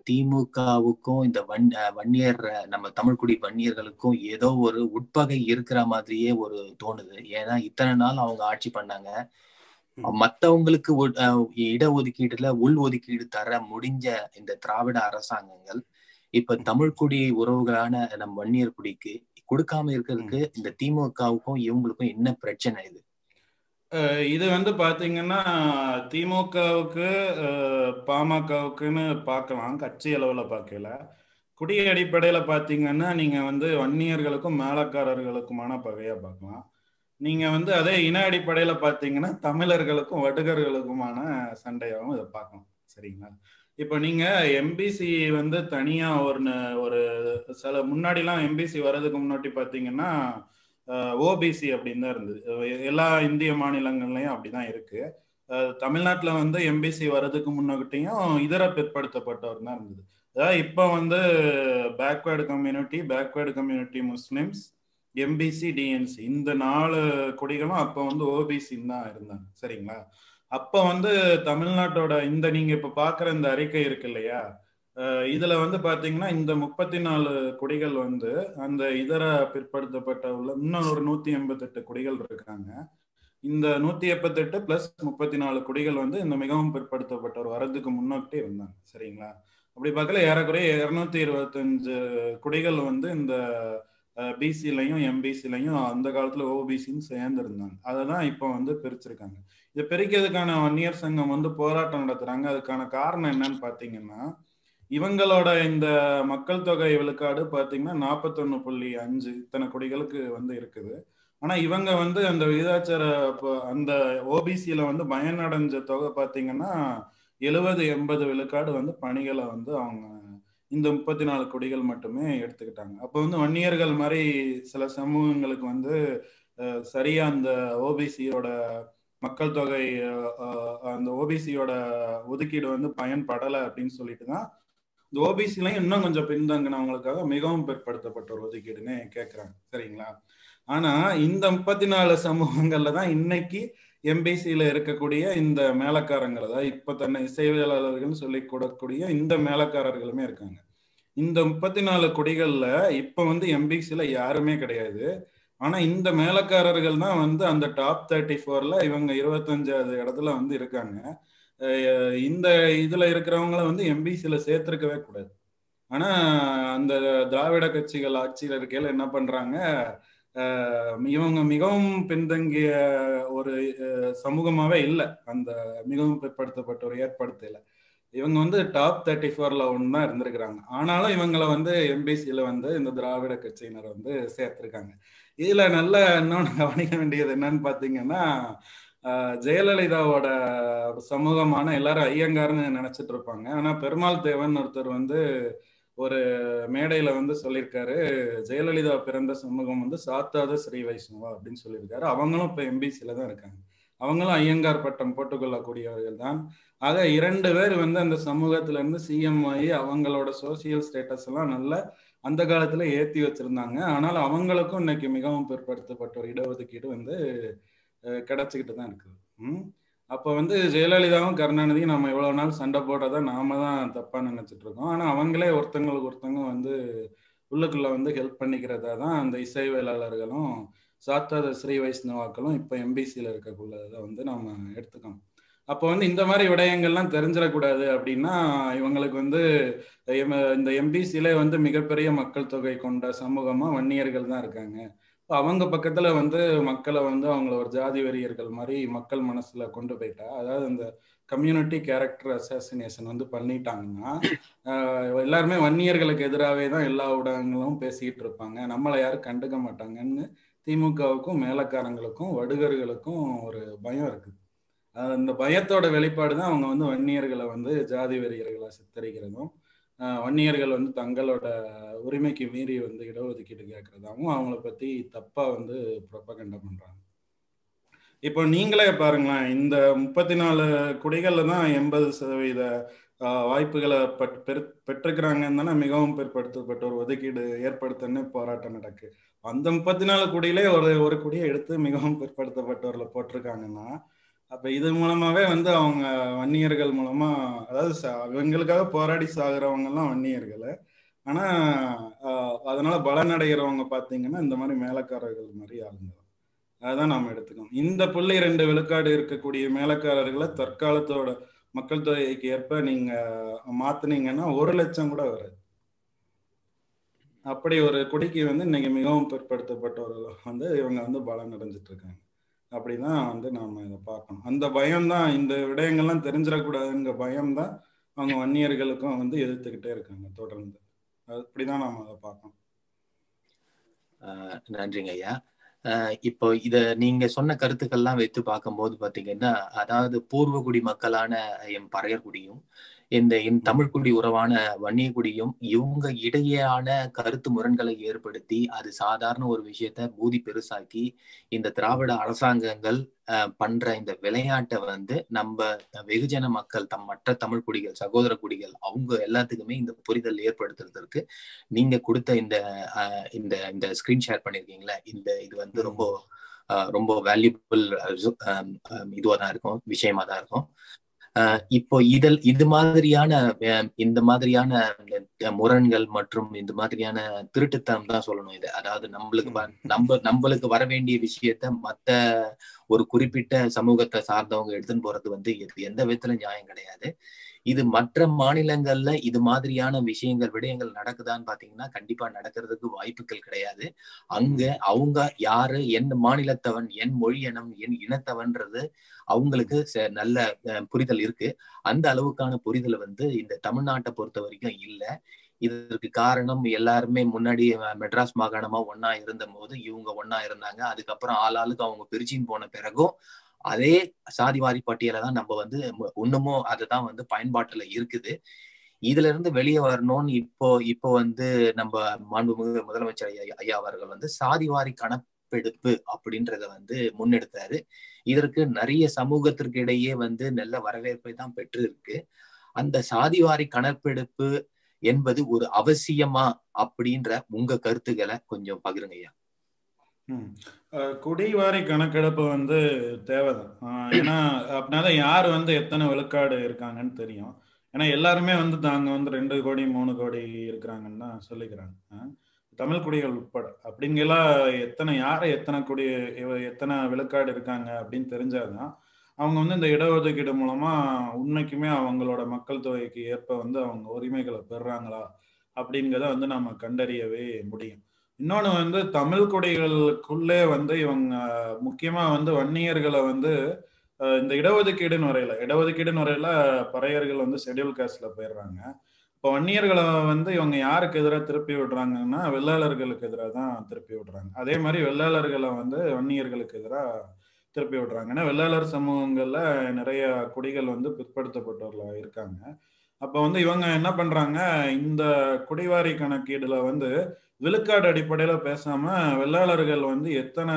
திமுகவுக்கும் இந்த வன் வன்னியர் நம்ம தமிழ்குடி வன்னியர்களுக்கும் ஏதோ ஒரு உட்பகை இருக்கிற மாதிரியே ஒரு தோணுது ஏன்னா இத்தனை நாள் அவங்க ஆட்சி பண்ணாங்க மத்தவங்களுக்கு இடஒதுக்கீடுல உள் ஒதுக்கீடு தர முடிஞ்ச இந்த திராவிட அரசாங்கங்கள் இப்ப தமிழ்குடி உறவுகளான நம் வன்னியர் குடிக்கு கொடுக்காம இருக்கிறதுக்கு இந்த திமுகவுக்கும் இவங்களுக்கும் என்ன பிரச்சனை இது இது வந்து பாத்தீங்கன்னா திமுகவுக்கு பாமகவுக்குன்னு பார்க்கலாம் கட்சி அளவில் பார்க்கல குடி அடிப்படையில பாத்தீங்கன்னா நீங்க வந்து வன்னியர்களுக்கும் மேலக்காரர்களுக்குமான பகையா பார்க்கலாம் நீங்க வந்து அதே இன அடிப்படையில பாத்தீங்கன்னா தமிழர்களுக்கும் வடுகர்களுக்குமான சண்டையாகவும் இதை பார்க்கலாம் சரிங்களா இப்போ நீங்க எம்பிசி வந்து தனியா ஒரு ஒரு சில முன்னாடிலாம் எம்பிசி வர்றதுக்கு முன்னாடி பாத்தீங்கன்னா ஓபிசி அப்படின்னு தான் இருந்தது எல்லா இந்திய மாநிலங்கள்லயும் அப்படிதான் இருக்கு தமிழ்நாட்டில் வந்து எம்பிசி வர்றதுக்கு முன்னாடியும் இதர பிற்படுத்தப்பட்டவர் தான் இருந்தது அதாவது இப்போ வந்து backward community backward community Muslims MBC DNC இந்த நாலு கொடிகளும் அப்போ வந்து ஓபிசின்னு தான் இருந்தாங்க சரிங்களா அப்போ வந்து தமிழ்நாட்டோட இந்த நீங்க இப்ப பாக்குற இந்த அறிக்கை இருக்கு இல்லையா இதுல வந்து பாத்தீங்கன்னா இந்த முப்பத்தி நாலு குடிகள் வந்து அந்த இதர பிற்படுத்தப்பட்ட உள்ள இன்னும் ஒரு நூத்தி எண்பத்தெட்டு குடிகள் இருக்காங்க இந்த நூத்தி எண்பத்தெட்டு பிளஸ் முப்பத்தி நாலு குடிகள் வந்து இந்த மிகவும் பிற்படுத்தப்பட்டவர் வரதுக்கு முன்னோட்டே இருந்தாங்க சரிங்களா அப்படி பார்க்கல ஏறக்குறைய இருநூத்தி இருபத்தஞ்சு குடிகள் வந்து இந்த பிசிலையும் எம்பிசிலையும் அந்த காலத்துல ஓபிசின்னு சேர்ந்து இருந்தாங்க அதை தான் இப்போ வந்து பிரிச்சிருக்காங்க இதை பிரிக்கிறதுக்கான வன்னியர் சங்கம் வந்து போராட்டம் நடத்துறாங்க அதுக்கான காரணம் என்னன்னு பாத்தீங்கன்னா இவங்களோட இந்த மக்கள் தொகை விழுக்காடு பாத்தீங்கன்னா நாற்பத்தொன்னு புள்ளி அஞ்சு இத்தனை குடிகளுக்கு வந்து இருக்குது ஆனா இவங்க வந்து அந்த விகிதாச்சார அந்த ஓபிசியில வந்து பயனடைஞ்ச தொகை பாத்தீங்கன்னா எழுபது எண்பது விழுக்காடு வந்து பணிகளை வந்து அவங்க இந்த முப்பத்தி நாலு கொடிகள் மட்டுமே எடுத்துக்கிட்டாங்க அப்போ வந்து வன்னியர்கள் மாதிரி சில சமூகங்களுக்கு வந்து சரியா அந்த ஓபிசியோட மக்கள் தொகை அந்த ஓபிசியோட ஒதுக்கீடு வந்து பயன்படலை அப்படின்னு சொல்லிட்டு தான் இந்த ஓபிசிலையும் இன்னும் கொஞ்சம் பின்தங்கினவங்களுக்காக மிகவும் பிற்படுத்தப்பட்ட ஒரு ஒதுக்கீடுன்னு கேட்குறாங்க சரிங்களா ஆனா இந்த முப்பத்தி நாலு சமூகங்கள்ல தான் இன்னைக்கு எம்பிசியில இருக்கக்கூடிய இந்த மேலக்காரங்கள் அதாவது இப்ப தன்னை இசைவியலாளர்கள் சொல்லி கூடக்கூடிய இந்த மேலக்காரர்களுமே இருக்காங்க இந்த முப்பத்தி நாலு கொடிகள்ல இப்ப வந்து எம்பிசியில யாருமே கிடையாது ஆனா இந்த மேலக்காரர்கள் தான் வந்து அந்த டாப் தேர்ட்டி ஃபோர்ல இவங்க இருபத்தஞ்சாவது இடத்துல வந்து இருக்காங்க இந்த இதுல இருக்கிறவங்கள வந்து எம்பிசியில சேர்த்திருக்கவே கூடாது ஆனா அந்த திராவிட கட்சிகள் ஆட்சியில் இருக்கையில என்ன பண்றாங்க இவங்க மிகவும் பின்தங்கிய ஒரு சமூகமாவே இல்லை அந்த மிகவும் பிற்படுத்தப்பட்ட ஒரு ஏற்படுத்தல இவங்க வந்து டாப் தேர்ட்டி ஃபோர்ல ஒன்று தான் இருந்திருக்கிறாங்க ஆனாலும் இவங்களை வந்து எம்பிசியில வந்து இந்த திராவிட கட்சியினர் வந்து சேர்த்திருக்காங்க இதுல நல்ல இன்னொன்று கவனிக்க வேண்டியது என்னன்னு பாத்தீங்கன்னா ஜெயலலிதாவோட சமூகமான எல்லாரும் ஐயங்கார்னு நினைச்சிட்டு இருப்பாங்க ஆனா பெருமாள் தேவன் ஒருத்தர் வந்து ஒரு மேடையில வந்து சொல்லியிருக்காரு ஜெயலலிதா பிறந்த சமூகம் வந்து சாத்தாத ஸ்ரீ வைஷ்ணவா அப்படின்னு சொல்லியிருக்காரு அவங்களும் இப்ப எம்பிசியில தான் இருக்காங்க அவங்களும் ஐயங்கார் பட்டம் போட்டுக்கொள்ளக்கூடியவர்கள் தான் ஆக இரண்டு பேர் வந்து அந்த சமூகத்துல இருந்து சிஎம் ஆகி அவங்களோட சோசியல் ஸ்டேட்டஸ் எல்லாம் நல்ல அந்த காலத்துல ஏத்தி வச்சிருந்தாங்க ஆனால் அவங்களுக்கும் இன்னைக்கு மிகவும் பிற்படுத்தப்பட்ட ஒரு இடஒதுக்கீடு வந்து கிடைச்சிக்கிட்டு தான் இருக்குது ம் அப்போ வந்து ஜெயலலிதாவும் கருணாநிதியும் நம்ம இவ்வளவு நாள் சண்டை போட்டதை நாம தான் தப்பா நினைச்சிட்டு இருக்கோம் ஆனா அவங்களே ஒருத்தங்களுக்கு ஒருத்தங்க வந்து உள்ளுக்குள்ள வந்து ஹெல்ப் பண்ணிக்கிறதா தான் அந்த இசை வேளாளர்களும் சாத்தாத ஸ்ரீ வைஷ்ணவாக்களும் இப்போ எம்பிசியில் இருக்கக்குள்ளதை வந்து நம்ம எடுத்துக்கணும் அப்போ வந்து இந்த மாதிரி விடயங்கள்லாம் தெரிஞ்சிடக்கூடாது அப்படின்னா இவங்களுக்கு வந்து இந்த எம்பிசியில வந்து மிகப்பெரிய மக்கள் தொகை கொண்ட சமூகமா வன்னியர்கள் தான் இருக்காங்க அவங்க பக்கத்துல வந்து மக்களை வந்து அவங்கள ஒரு ஜாதி வெறியர்கள் மாதிரி மக்கள் மனசுல கொண்டு போயிட்டா அதாவது அந்த கம்யூனிட்டி கேரக்டர் அசாசினேஷன் வந்து பண்ணிட்டாங்கன்னா எல்லாருமே வன்னியர்களுக்கு எதிராகவே தான் எல்லா ஊடகங்களும் பேசிக்கிட்டு இருப்பாங்க நம்மளை யாரும் கண்டுக்க மாட்டாங்கன்னு திமுகவுக்கும் மேலக்காரங்களுக்கும் வடுகர்களுக்கும் ஒரு பயம் இருக்குது அந்த பயத்தோட வெளிப்பாடு தான் அவங்க வந்து வன்னியர்களை வந்து ஜாதி வெறியர்களை சித்தரிக்கிறதும் வன்னியர்கள் வந்து தங்களோட உரிமைக்கு மீறி வந்து இடஒதுக்கீடு கேட்கறதாகவும் அவங்கள பத்தி தப்பா வந்து புறப்பகண்ட பண்றாங்க இப்போ நீங்களே பாருங்களேன் இந்த முப்பத்தி நாலு குடிகள்ல தான் எண்பது சதவீத வாய்ப்புகளை பெற்றுக்கிறாங்கன்னு தானே மிகவும் பிற்படுத்தப்பட்ட ஒரு ஒதுக்கீடு ஏற்படுத்தன்னு போராட்டம் நடக்கு அந்த முப்பத்தி நாலு குடியிலே ஒரு ஒரு குடியை எடுத்து மிகவும் பிற்படுத்தப்பட்டவர்களை போட்டிருக்காங்கன்னா அப்ப இது மூலமாவே வந்து அவங்க வன்னியர்கள் மூலமா அதாவது ச- அவங்களுக்காக போராடி சாகுறவங்க எல்லாம் வன்னியர்கள் ஆனா ஆஹ், அதனால பலனடைகிறவங்க பாத்தீங்கன்னா இந்த மாதிரி மேலக்காரர்கள் மாதிரி ஆளுங்க தான். அதான் நாம எடுத்துக்கணும் இந்த புள்ளி ரெண்டு விழுக்காடு இருக்கக்கூடிய மேலக்காரர்களை தற்காலத்தோட மக்கள் தொகைக்கு ஏற்ப நீங்க மாத்துனீங்கன்னா ஒரு லட்சம் கூட வராது அப்படி ஒரு குடிக்கு வந்து இன்னைக்கு மிகவும் பிற்படுத்தப்பட்டவர்கள் வந்து இவங்க வந்து பலம் அடைஞ்சிட்டு இருக்காங்க அப்படிதான் வந்து நாம இதை பார்க்கணும் அந்த பயம் தான் இந்த விடயங்கள்லாம் தெரிஞ்சிடக்கூடாதுங்கிற பயம் தான் அவங்க வன்னியர்களுக்கும் வந்து எதிர்த்துக்கிட்டே இருக்காங்க தொடர்ந்து அப்படிதான் நாம அதை பார்க்கணும் ஆஹ் நன்றிங்க ஐயா ஆஹ் இப்போ இத நீங்க சொன்ன கருத்துக்கள்லாம் வைத்து பார்க்கும்போது பாத்தீங்கன்னா அதாவது பூர்வகுடி மக்களான எம் பறையர்குடியும் இந்த என் தமிழ்குடி உறவான வன்னியகுடியும் இவங்க இடையேயான கருத்து முரண்களை ஏற்படுத்தி அது சாதாரண ஒரு விஷயத்த பூதி பெருசாக்கி இந்த திராவிட அரசாங்கங்கள் ஆஹ் பண்ற இந்த விளையாட்டை வந்து நம்ம வெகுஜன மக்கள் தம் மற்ற தமிழ் குடிகள் சகோதர குடிகள் அவங்க எல்லாத்துக்குமே இந்த புரிதல் ஏற்படுத்துறதுக்கு நீங்க கொடுத்த இந்த ஆஹ் இந்த இந்த ஸ்கிரீன் ஷேர் பண்ணிருக்கீங்களா இந்த இது வந்து ரொம்ப ஆஹ் ரொம்ப வேல்யூபிள் இதுவா தான் இருக்கும் விஷயமா தான் இருக்கும் ஆஹ் இப்போ இதல் இது மாதிரியான ஆஹ் இந்த மாதிரியான இந்த முரண்கள் மற்றும் இந்த மாதிரியான திருட்டுத்தனம் தான் சொல்லணும் இது அதாவது நம்மளுக்கு வ- நம்ம நம்மளுக்கு வர வேண்டிய விஷயத்த மத்த ஒரு குறிப்பிட்ட சமூகத்தை சார்ந்தவங்க எடுத்துன்னு போறது வந்து இது எந்த விதத்துல நியாயம் கிடையாது இது மற்ற மாநிலங்கள்ல இது மாதிரியான விஷயங்கள் விடயங்கள் நடக்குதான்னு பாத்தீங்கன்னா கண்டிப்பா நடக்கிறதுக்கு வாய்ப்புகள் கிடையாது அங்க அவங்க யாரு என் மாநிலத்தவன் என் மொழி இனம் என் இனத்தவன்றது அவங்களுக்கு ச- நல்ல அஹ், புரிதல் இருக்கு அந்த அளவுக்கான புரிதல் வந்து இந்த தமிழ்நாட்டை பொறுத்த வரைக்கும் இல்ல இதற்கு காரணம் எல்லாருமே முன்னாடி அஹ், மெட்ராஸ் மாகாணமா ஒன்னா இருந்த போது இவங்க ஒன்னா இருந்தாங்க அதுக்கப்புறம் ஆளாளுக்கு அவங்க பிரிச்சின்னு போன பிறகும் அதே சாதிவாரி பட்டியலை தான் நம்ம வந்து ம- இன்னமும் அதுதான் வந்து பயன்பாட்டுல இருக்குது இதுல இருந்து வெளியே வரணும்னு இப்போ இப்போ வந்து நம்ம மாண்புமிகு முதலமைச்சர் ஐயா ஐயா அவர்கள் வந்து சாதிவாரி கணக்கெடுப்பு அப்படின்றத வந்து முன்னெடுத்தாரு இதற்கு நிறைய சமூகத்திற்கு இடையே வந்து நல்ல வரவேற்பை தான் பெற்று இருக்கு அந்த சாதிவாரி கணக்கெடுப்பு என்பது ஒரு அவசியமா அப்படின்ற உங்க கருத்துக்களை கொஞ்சம் பகிருங்க ஐயா ம். அஹ் குடிவாரி கணக்கெடுப்பு வந்து தேவைதான் அஹ் ஏன்னா அப்படின்னாதான் யார் வந்து எத்தனை விழுக்காடு இருக்காங்கன்னு தெரியும் ஏன்னா எல்லாருமே வந்து தாங்க வந்து ரெண்டு கோடி மூணு கோடி இருக்கிறாங்கன்னு தான் சொல்லிக்கிறாங்க அஹ் தமிழ் குடிகள் உட்பட அப்படிங்கெல்லாம் எத்தனை யார் எத்தனை குடி இவ- எத்தனை விழுக்காடு இருக்காங்க அப்படின்னு தெரிஞ்சாதான் அவங்க வந்து இந்த இடஒதுக்கீடு மூலமா உண்மைக்குமே அவங்களோட மக்கள் தொகைக்கு ஏற்ப வந்து அவங்க உரிமைகளை பெறுறாங்களா அப்படிங்கிறத வந்து நம்ம கண்டறியவே முடியும் இன்னொன்று வந்து தமிழ் குடிகளுக்குள்ளே வந்து இவங்க முக்கியமா வந்து வன்னியர்களை வந்து அஹ், இந்த இடஒதுக்கீடுன்னு வரையில இடஒதுக்கீடுன்னு வரையில பறையர்கள் வந்து ஷெட்யூல் காஸ்ட்ல போயிடுறாங்க இப்போ வன்னியர்களை வந்து இவங்க யாருக்கு எதிராக திருப்பி விடுறாங்கன்னா வெள்ளாளர்களுக்கு எதிராக தான் திருப்பி விடுறாங்க அதே மாதிரி வெள்ளாளர்களை வந்து வன்னியர்களுக்கு எதிராக திருப்பி விடுறாங்க ஏன்னா வெள்ளாளர் சமூகங்கள்ல நிறைய குடிகள் வந்து பிற்படுத்தப்பட்டவர்களா இருக்காங்க அப்போ வந்து இவங்க என்ன பண்றாங்க இந்த குடிவாரி கணக்கீடுல வந்து விழுக்காடு அடிப்படையில பேசாம வெள்ளாளர்கள் வந்து எத்தனை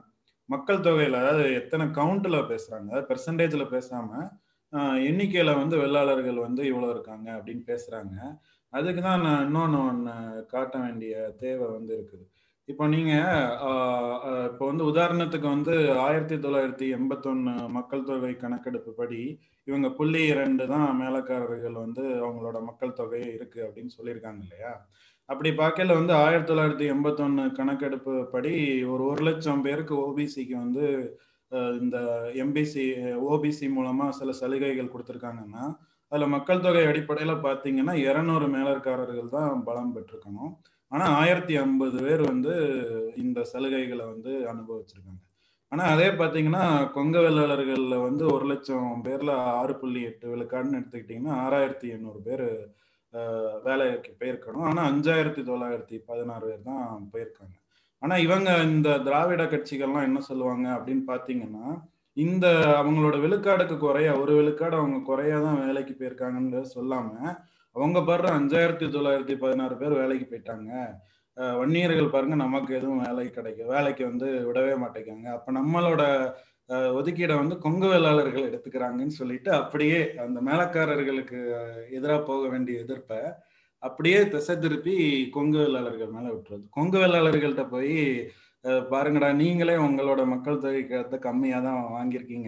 மக்கள் தொகையில அதாவது எத்தனை கவுண்ட்ல பேசுறாங்க அதாவது பெர்சன்டேஜ்ல பேசாம ஆஹ், எண்ணிக்கையில வந்து வெள்ளாளர்கள் வந்து இவ்வளவு இருக்காங்க அப்படின்னு பேசுறாங்க அதுக்கு தான் நான் இன்னொன்று ஒன்று காட்ட வேண்டிய தேவை வந்து இருக்குது இப்போ நீங்க ஆஹ், ஆஹ், இப்போ வந்து உதாரணத்துக்கு வந்து ஆயிரத்தி தொள்ளாயிரத்தி எண்பத்தொன்னு மக்கள் தொகை கணக்கெடுப்பு படி இவங்க புள்ளி இரண்டு தான் மேலக்காரர்கள் வந்து அவங்களோட மக்கள் தொகை இருக்கு அப்படின்னு சொல்லியிருக்காங்க இல்லையா அப்படி பார்க்கல வந்து ஆயிரத்தி தொள்ளாயிரத்தி எண்பத்தொன்னு கணக்கெடுப்பு படி ஒரு ஒரு லட்சம் பேருக்கு ஓபிசிக்கு வந்து அஹ், இந்த எம்பிசி ஓபிசி மூலமா சில சலுகைகள் கொடுத்துருக்காங்கன்னா அதுல மக்கள் தொகை அடிப்படையில பாத்தீங்கன்னா இருநூறு மேலர்காரர்கள் தான் பலம் பெற்றிருக்கணும் ஆனா ஆயிரத்தி ஐம்பது பேர் வந்து இந்த சலுகைகளை வந்து அனுபவிச்சிருக்காங்க ஆனா அதே பாத்தீங்கன்னா கொங்க வெள்ளாளர்கள்ல வந்து ஒரு லட்சம் பேர்ல ஆறு புள்ளி எட்டு விழுக்காடுன்னு எடுத்துக்கிட்டீங்கன்னா ஆறாயிரத்தி எண்ணூறு பேர் அஹ், வேலைக்கு போயிருக்கணும் ஆனா அஞ்சாயிரத்தி தொள்ளாயிரத்தி பதினாறு பேர் தான் போயிருக்காங்க ஆனா இவங்க இந்த திராவிட கட்சிகள்லாம் என்ன சொல்லுவாங்க அப்படின்னு பாத்தீங்கன்னா இந்த அவங்களோட விழுக்காடுக்கு குறைய ஒரு விழுக்காடு அவங்க குறையா தான் வேலைக்கு போயிருக்காங்கன்னு சொல்லாம அவங்க பாரு அஞ்சாயிரத்தி தொள்ளாயிரத்தி பதினாறு பேர் வேலைக்கு போயிட்டாங்க அஹ் வன்னியர்கள் பாருங்க நமக்கு எதுவும் வேலை கிடைக்கும் வேலைக்கு வந்து விடவே மாட்டேங்காங்க அப்ப நம்மளோட அஹ், ஒதுக்கீடை வந்து கொங்கு வேளாளர்கள் எடுத்துக்கிறாங்கன்னு சொல்லிட்டு அப்படியே அந்த மேலக்காரர்களுக்கு எதிராக போக வேண்டிய எதிர்ப்பை அப்படியே திசை திருப்பி கொங்கு வேளாளர்கள் மேல விட்டுறது கொங்கு வேளாளர்கள்ட்ட போய் அஹ், பாருங்கடா நீங்களே உங்களோட மக்கள் தொகைக்கு கம்மியா தான் வாங்கியிருக்கீங்க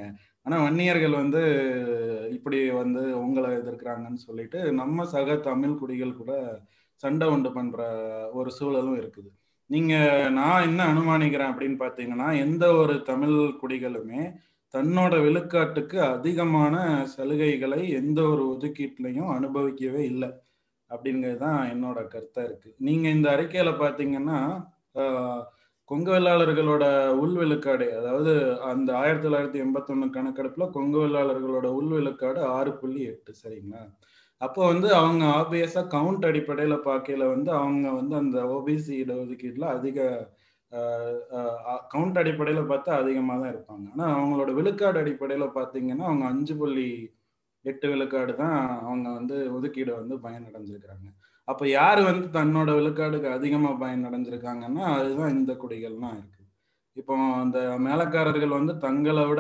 ஆனா வன்னியர்கள் வந்து இப்படி வந்து உங்களை எதிர்க்கிறாங்கன்னு சொல்லிட்டு நம்ம சக தமிழ் குடிகள் கூட சண்டை உண்டு பண்ற ஒரு சூழலும் இருக்குது நீங்க நான் என்ன அனுமானிக்கிறேன் அப்படின்னு பாத்தீங்கன்னா எந்த ஒரு தமிழ் குடிகளுமே தன்னோட விழுக்காட்டுக்கு அதிகமான சலுகைகளை எந்த ஒரு ஒதுக்கீட்லையும் அனுபவிக்கவே இல்லை அப்படிங்கிறது தான் என்னோட கருத்தா இருக்கு நீங்க இந்த அறிக்கையில பாத்தீங்கன்னா கொங்கு வெள்ளாளர்களோட உள் விழுக்காடு அதாவது அந்த ஆயிரத்தி தொள்ளாயிரத்தி எண்பத்தி ஒண்ணு கணக்கெடுப்புல கொங்கு வெள்ளாளர்களோட உள் விழுக்காடு ஆறு புள்ளி எட்டு சரிங்களா அப்போ வந்து அவங்க ஆப்வியஸா கவுண்ட் அடிப்படையில பார்க்கையில வந்து அவங்க வந்து அந்த ஓபிசி இடஒதுக்கீட்டுல அதிக கவுண்ட் அடிப்படையில பார்த்தா அதிகமாக தான் இருப்பாங்க ஆனா அவங்களோட விழுக்காடு அடிப்படையில பார்த்தீங்கன்னா அவங்க அஞ்சு புள்ளி எட்டு விழுக்காடு தான் அவங்க வந்து ஒதுக்கீடு வந்து பயனடைஞ்சிருக்கிறாங்க அப்ப யாரு வந்து தன்னோட விழுக்காடுக்கு அதிகமா பயனடைஞ்சிருக்காங்கன்னா அதுதான் இந்த குடிகள்லாம் இருக்கு இப்போ அந்த மேலக்காரர்கள் வந்து தங்களை விட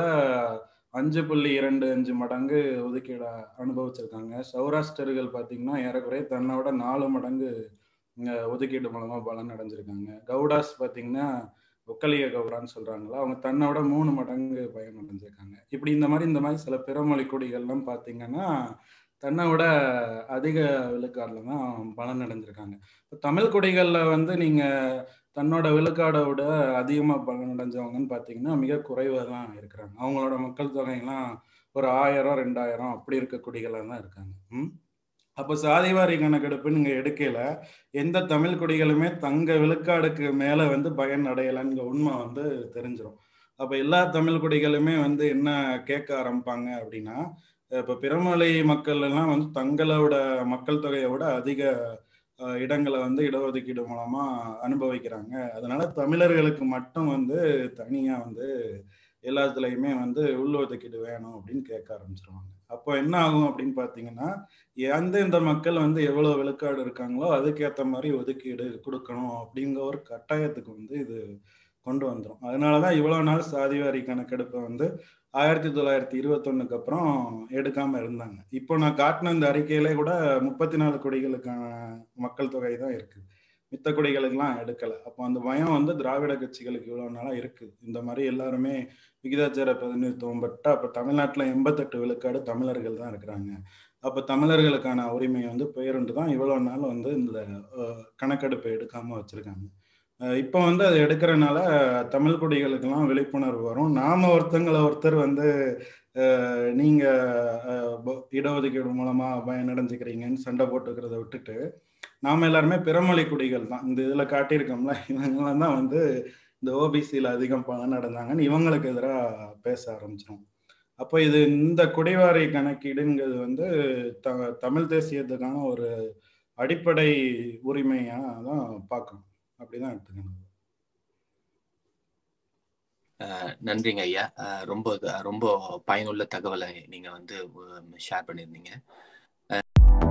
அஞ்சு புள்ளி இரண்டு அஞ்சு மடங்கு ஒதுக்கீட அனுபவிச்சிருக்காங்க சௌராஷ்டிரர்கள் பார்த்தீங்கன்னா ஏறக்குறைய தன்னை விட நாலு மடங்கு ஒதுக்கீடு மூலமா பலன் அடைஞ்சிருக்காங்க கவுடாஸ் பார்த்தீங்கன்னா ஒக்கலிய கவுடான்னு சொல்றாங்களா அவங்க தன்னை விட மூணு மடங்கு பயன் அடைஞ்சிருக்காங்க இப்படி இந்த மாதிரி இந்த மாதிரி சில பிறமொழி குடிகள்லாம் பார்த்தீங்கன்னா தன்னை விட அதிக விழுக்காடுல தான் பலன் அடைஞ்சிருக்காங்க இப்போ தமிழ் குடிகளில் வந்து நீங்க தன்னோட விழுக்காடை விட அதிகமாக பலன் அடைஞ்சவங்கன்னு பார்த்தீங்கன்னா மிக குறைவாக தான் இருக்கிறாங்க அவங்களோட மக்கள் தொகையெல்லாம் ஒரு ஆயிரம் ரெண்டாயிரம் அப்படி இருக்க குடிகளாக தான் இருக்காங்க ம் அப்போ சாதிவாரி கணக்கெடுப்பு நீங்க எடுக்கல எந்த தமிழ் குடிகளுமே தங்க விழுக்காடுக்கு மேல வந்து பயன் அடையலைங்கிற உண்மை வந்து தெரிஞ்சிடும் அப்ப எல்லா தமிழ் குடிகளுமே வந்து என்ன கேட்க ஆரம்பிப்பாங்க அப்படின்னா இப்ப பிறமொழி மக்கள் எல்லாம் வந்து தங்களோட மக்கள் தொகையை விட அதிக இடங்களை வந்து இடஒதுக்கீடு மூலமா அனுபவிக்கிறாங்க அதனால தமிழர்களுக்கு மட்டும் வந்து தனியா வந்து எல்லாத்துலயுமே வந்து உள்ஒதுக்கீடு வேணும் அப்படின்னு கேட்க ஆரம்பிச்சிருவாங்க அப்போ என்ன ஆகும் அப்படின்னு பாத்தீங்கன்னா எந்தெந்த மக்கள் வந்து எவ்வளவு விழுக்காடு இருக்காங்களோ அதுக்கேற்ற மாதிரி ஒதுக்கீடு கொடுக்கணும் அப்படிங்கிற ஒரு கட்டாயத்துக்கு வந்து இது கொண்டு வந்துடும் அதனாலதான் இவ்வளவு நாள் சாதிவாரி கணக்கெடுப்பை வந்து ஆயிரத்தி தொள்ளாயிரத்தி இருபத்தொன்னுக்கு அப்புறம் எடுக்காம இருந்தாங்க இப்போ நான் காட்டின இந்த அறிக்கையிலே கூட முப்பத்தி நாலு குடிகளுக்கான மக்கள் தொகை தான் இருக்கு மித்த குடிகளுக்கெல்லாம் எடுக்கல அப்போ அந்த பயம் வந்து திராவிட கட்சிகளுக்கு இவ்வளவு நாளா இருக்குது இந்த மாதிரி எல்லாருமே விகிதாச்சார பிரதிநிதித்துவம் பட்டா அப்ப தமிழ்நாட்டுல எண்பத்தெட்டு விழுக்காடு தமிழர்கள் தான் இருக்கிறாங்க அப்ப தமிழர்களுக்கான உரிமை வந்து பெயருண்டு தான் இவ்வளவு நாள் வந்து இந்த கணக்கெடுப்பை எடுக்காம வச்சிருக்காங்க இப்போ வந்து அதை எடுக்கிறனால தமிழ் குடிகளுக்கெல்லாம் விழிப்புணர்வு வரும் நாம ஒருத்தங்களை ஒருத்தர் வந்து நீங்க இடஒதுக்கீடு மூலமா பயனடைஞ்சுக்கிறீங்கன்னு சண்டை போட்டுக்கிறத விட்டுட்டு நாம எல்லாருமே பிறமொழி குடிகள் தான் இந்த இதுல காட்டியிருக்கோம்ல இவங்கெல்லாம் தான் வந்து இந்த ஓபிசியில அதிகம் பலன் அடைஞ்சாங்கன்னு இவங்களுக்கு எதிராக பேச ஆரம்பிச்சிடும் அப்போ இது இந்த குடிவாரி கணக்கீடுங்கிறது வந்து த தமிழ் தேசியத்துக்கான ஒரு அடிப்படை உரிமையா தான் பார்க்கணும் அப்படிதான் எடுத்துக்கணும் நன்றிங்க ஐயா ரொம்ப ரொம்ப பயனுள்ள தகவலை நீங்க வந்து ஷேர் பண்ணியிருந்தீங்க